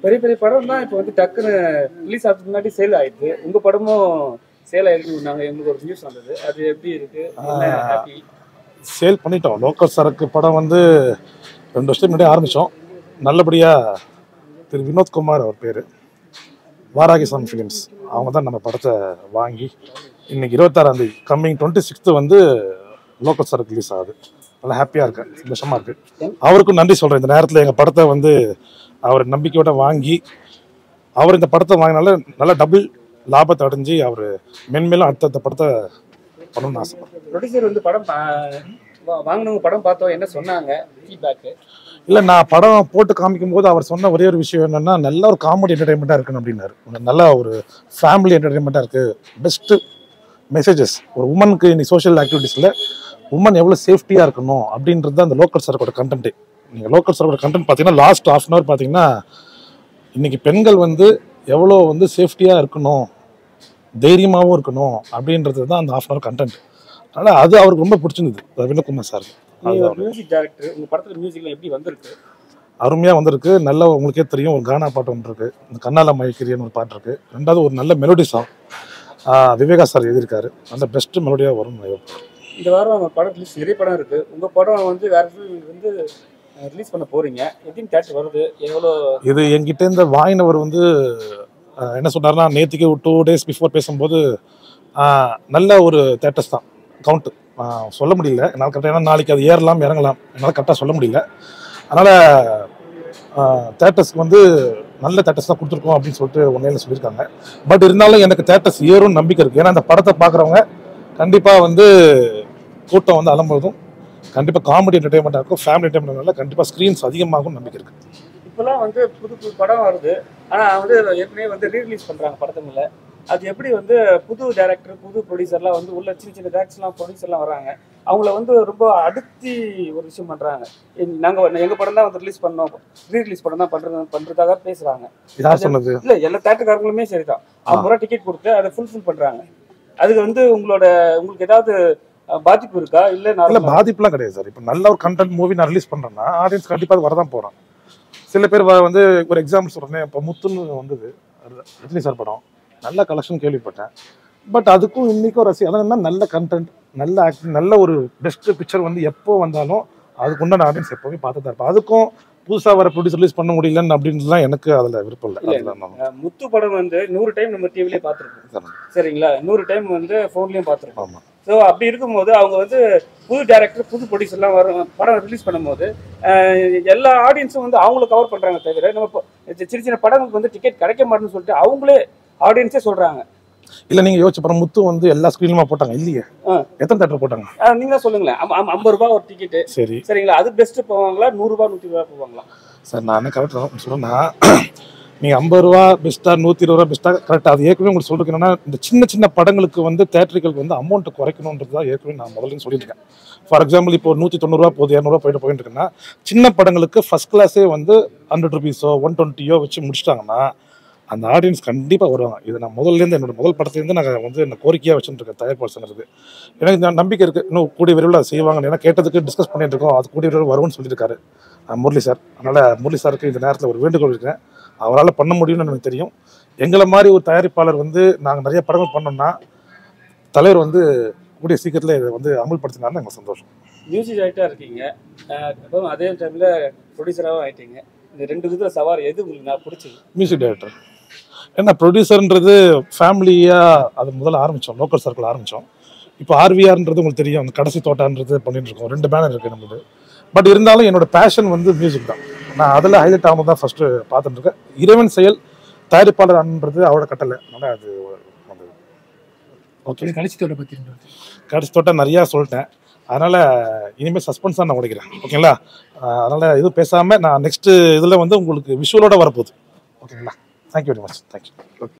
பெரிய பெரிய படம் தான் இப்போ வந்து டக்குன்னு ரிலீஸ் ஆகிறதுக்கு முன்னாடி சேல் ஆயிடுது உங்க படமும் சேல் ஆயிருக்கு நாங்க எங்களுக்கு ஒரு நியூஸ் வந்தது அது எப்படி இருக்கு என்ன happy? சேல் பண்ணிட்டோம் லோக்கல் சரக்கு படம் வந்து ரெண்டு வருஷத்துக்கு முன்னாடி ஆரம்பித்தோம் நல்லபடியாக திரு வினோத்குமார் அவர் பேர் வாராகி சன் ஃபிலிம்ஸ் அவங்க தான் நம்ம படத்தை வாங்கி இன்னைக்கு இருபத்தாறாம் தேதி கம்மிங் டுவெண்ட்டி சிக்ஸ்த்து வந்து லோக்கல் சரக்கு ரிலீஸ் ஆகுது நல்லா ஹாப்பியாக இருக்கேன் சந்தோஷமாக இருக்குது அவருக்கும் நன்றி சொல்கிறேன் இந்த நேரத்தில் எங்கள் படத்தை வந்து அவர் நம்பிக்கையோட வாங்கி அவர் இந்த படத்தை வாங்கினால நல்லா டபுள் லாபத்தை அடைஞ்சு அவர் மென்மேலும் அடுத்தடுத்த படத்தை பண்ணணும்னு ஆசைப்படுறேன் ப்ரொடியூசர் வந்து படம் பா- வா- வாங்கினவங்க படம் பார்த்தோம் என்ன சொன்னாங்க ஃபீட்பேக்கு இல்லை நான் படம் போட்டு காமிக்கும் போது அவர் சொன்ன ஒரே ஒரு விஷயம் என்னன்னா நல்ல ஒரு காமெடி என்டர்டைன்மெண்ட்டாக இருக்கணும் அப்படின்னாரு ஒரு நல்ல ஒரு ஃபேமிலி என்டர்டைன்மெண்ட்டாக இருக்குது பெஸ்ட்டு மெசேஜஸ் ஒரு உமனுக்கு இன்னைக்கு சோஷியல் ஆக்டிவிட்டீஸில் உமன் எவ்வளோ சேஃப்டியாக இருக்கணும் அப்படின்றது தான் அந்த லோக்கல் சரக்கோட கண்டென்ட்டு நீங்கள் லோக்கல் சரக்கோட கண்டென்ட் பார்த்தீங்கன்னா லாஸ்ட் ஆஃப் அன் ஹவர் பார்த்தீங்கன்னா இன்னைக்கு பெண்கள் வந்து எவ்வளோ வந்து சேஃப்டியாக இருக்கணும் தைரியமாகவும் இருக்கணும் அப்படின்றது தான் அந்த ஆஃப் அன் ஹவர் கண்டென்ட் அதனால் அது அவருக்கு ரொம்ப பிடிச்சிருந்தது ரவீந்திரகுமார் சார் நீங்க ஒரு மியூசிக் டைரக்டர் உங்க படத்துல மியூசிக்லாம் எப்படி வந்திருக்கு அருமையாக வந்திருக்கு நல்ல உங்களுக்கே தெரியும் ஒரு கானா பாட்டு ஒன்று இருக்கு இந்த கண்ணால மயக்கிரியன்னு ஒரு பாட்டு இருக்கு ரெண்டாவது ஒரு நல்ல மெலோடி சாங் விவேகா சார் எழுதியிருக்காரு அந்த பெஸ்ட் மெலோடியாக வரும் நான் எதிர்பார்க்கிறேன். இந்த வாரம் அவங்க படம் ரிலீஸ் நிறைய படம் இருக்கு உங்க படம் வந்து வேற film வந்து ரிலீஸ் பண்ண போறீங்க எத்தனை தேட்டர் வருது எவ்வளோ இது என்கிட்ட இந்த வாயினவர் வந்து ஆஹ், என்ன சொன்னார்னா நேற்றுக்கு டூ டேஸ் பிஃபோர் பேசும்போது ஆஹ், நல்ல ஒரு தேட்டர்ஸ் தான் கவுண்ட்டு சொல்ல முடியல என்னால் கரெக்டாக ஏன்னா நாளைக்கு அது ஏறலாம் இறங்கலாம் என்னால் கரெக்டாக சொல்ல முடியல அதனால் தேட்டர்ஸ்க்கு வந்து நல்ல தேட்டர்ஸ் தான் கொடுத்துருக்கோம் அப்படின்னு சொல்லிட்டு ஒன்றையில சொல்லியிருக்காங்க பட் இருந்தாலும் எனக்கு தேட்டர்ஸ் ஏறும்னு நம்பிக்கை இருக்குது ஏன்னா அந்த படத்தை பார்க்குறவங்க கண்டிப்பாக வந்து கூட்டம் வந்து அலம்புறதும் கண்டிப்பாக காமெடி என்டர்டைன்மெண்ட்டாக இருக்கும் ஃபேமிலி என்டர்டைன்மெண்ட் கண்டிப்பாக ஸ்க்ரீன்ஸ் அதிகமாகும் நம்பிக்கை இருக்குது இப்பெல்லாம் வந்து புது புது படம் வருது ஆனா வந்து ஏற்கனவே வந்து ரீரிலீஸ் பண்றாங்க படத்துங்கள அது எப்படி வந்து புது டைரக்டர் புது ப்ரொடியூசர்லாம் வந்து உள்ள சின்ன சின்ன டேரக்டர்ஸ்லாம் ப்ரொடியூசர்லாம் வராங்க அவங்கள வந்து ரொம்ப அடுத்தி ஒரு விஷயம் பண்றாங்க எங்க- நாங்க வந்து எங்க படம் தான் வந்து ரிலீஸ் பண்ணோம் ரீரிலீஸ் படம் தான் பண்றது பண்றதாக பேசுறாங்க யார் சொன்னது இல்ல எல்லா தேட்டருக்காரங்களுமே சரிதான் அவங்க ரூபா டிக்கெட் கொடுத்து அதை ஃபுல்ஃபில் பண்றாங்க அதுக்கு வந்து உங்களோட உங்களுக்கு ஏதாவது அஹ், பாதிப்பு இருக்கா இல்ல இல்ல நான் பாதிப்புலாம் கிடையாது சார் இப்போ நல்ல ஒரு கண்டென்ட் மூவி நான் ரிலீஸ் பண்றேன்னா ஆடியன்ஸ் கண்டிப்பா அது வரதான் போறான் சில பேர் வ- வந்து ஒரு எக்ஸாம்பிள் சொல்றேன் இப்போ முத்துன்னு வந்தது ரஜினி சார் படம் நல்ல கலெக்ஷன் கேள்விப்பட்டேன் பட் அதுக்கும் இன்னைக்கும் ரசி அதான் நல்ல கண்டென்ட் நல்ல ஆக்டிங் நல்ல ஒரு பெஸ்ட் பிக்சர் வந்து எப்போ வந்தாலும் அதுக்கு உண்டான ஆடியன்ஸ் எப்பவுமே பார்த்து தான் இருப்பேன் அதுக்கும் புதுசா வர ப்ரொடியூஸ் ரிலீஸ் பண்ண முடியலன்னு அப்படின்றதுலாம் எனக்கு அதுல விருப்பம் இல்லை இல்ல, அதுதான் நான் அஹ், முத்து படம் வந்து நூறு டைம் நம்ம டிவிலே பார்த்துருக்கோம் சார். சரிங்களா நூறு டைம் வந்து ஃபோன்லயும் பார்த்துருக்கோம் ஆமா ஸோ அப்படி இருக்கும்போது அவங்க வந்து புது டேரக்டர் புது ப்ரொடியூசர்லாம் வரும் படம் ரிலீஸ் பண்ணும்போது அஹ், எல்லா ஆடியன்ஸும் வந்து அவங்கள கவர் பண்றாங்க தவிர நம்ம இப்போ சின்ன சின்ன படங்களுக்கு வந்து டிக்கெட் கிடைக்க மாட்டேன்னு சொல்லிட்டு அவங்களே ஆடியன்ஸே சொல்றாங்க இல்ல நீங்க யோசிச்சு பாருங்க முத்து வந்து எல்லா ஸ்கிரீனுமா போட்டாங்க இல்லையே ஆ. எத்தனை தேட்டர் போட்டாங்க அஹ், நீங்க தான் சொல்லுங்களேன் ஐம்- ஐம்- ஐம்பது ரூபாய் ஒரு டிக்கெட்டு சரி சரிங்களா அது பெஸ்ட் போவாங்களா நூறுரூபா நூற்றி ரூபா போவாங்களா சார் நான் என்ன கரெக்டாக சொல்றேன்னா நீங்கள் ஐம்பது ரூபா பெஸ்ட்டாக நூற்றி இருபது ரூபா பெஸ்ட்டாக கரெக்டாக அது ஏற்கனவே உங்களுக்கு சொல்றது என்னன்னா இந்த சின்ன சின்ன படங்களுக்கு வந்து தேட்டர்களுக்கு வந்து அமௌண்ட் குறைக்கணுன்றது தான் ஏற்கனவே நான் முதல்ல சொல்லியிருக்கேன் ஃபார் எக்ஸாம்பிள் இப்போ நூற்றி தொண்ணூறுரூவா போகுது இரநூறுவா போயிட்டு போயிட்டு இருக்குன்னா சின்ன படங்களுக்கு ஃபர்ஸ்ட் கிளாஸே வந்து ஹண்ட்ரட் ருபீஸோ ஒன் டுவெண்ட்டியோ வச்சு முடிச்சிட்டாங்கன்னா அந்த ஆடியன்ஸ் கண்டிப்பாக வருவாங்க இது நான் முதல்லேருந்து என்னோட முதல் படத்துலேருந்து நான் வந்து என்ன கோரிக்கையாக வச்சுருக்கேன் தயாரிப்பாளர் சங்கத்துக்கு எனக்கு இந்த நம்பிக்கை இருக்குது இன்னும் கூடிய விரைவில் அதை செய்வாங்க ஏன்னா கேட்டதுக்கு டிஸ்கஸ் பண்ணிட்டு இருக்கோம் அது கூடிய விரைவில் வரும்னு சொல்லியிருக்காரு அஹ் முரளி சார் அதனால் முரளி சாருக்கு இந்த நேரத்தில் ஒரு வேண்டுகோள் இருக்கேன் அவரால் பண்ண முடியும்னு எனக்கு தெரியும் எங்களை மாதிரி ஒரு தயாரிப்பாளர் வந்து நாங்கள் நிறைய படங்கள் பண்ணோம்னா தலைவர் வந்து கூடிய சீக்கிரத்தில் இதை வந்து அமல்படுத்தினாலும் எங்களுக்கு சந்தோஷம் மியூசிக் டைரக்டராக இருக்கீங்க அஹ், அப்புறம் அதே டைமில் ப்ரொடியூசராகவும் ஆயிட்டீங்க இந்த ரெண்டு விதத்தில் சவால் எது உங்களுக்கு நான் பிடிச்சது மியூசிக் டைரக்டர் ஏன்னா ப்ரொடியூசர்ன்றது ஃபேமிலியாக அது முதல்ல ஆரம்பித்தோம் லோக்கல் சர்க்கிள் ஆரம்பித்தோம் இப்போ ஆர்விஆர்ன்றது உங்களுக்கு தெரியும் அந்த கடைசி தோட்டான்றது பண்ணிட்டு இருக்கோம் ரெண்டு பேனர் இருக்குது நம்மளுது பட் இருந்தாலும் என்னோட பேஷன் வந்து மியூசிக் தான் நான் அதில் ஹைலைட் ஆகும் தான் ஃபஸ்ட்டு பார்த்துட்டு இருக்கேன் இறைவன் செயல் தயாரிப்பாளர் அன்றது அவரோட கட்டளை அதனால் அது வந்தது ஓகே கடைசி தோட்ட பத்தி இருந்தாரு. கடைசி தோட்டம் நிறையா சொல்லிட்டேன் அதனால் இனிமேல் சஸ்பென்ஸாக நான் உடைக்கிறேன் ஓகேங்களா அதனால் எதுவும் பேசாமல் நான் நெக்ஸ்ட்டு இதில் வந்து உங்களுக்கு விஷுவலோட வரப்போகுது ஓகேங்களா தேங்க்யூ வெரி மச் தேங்க்யூ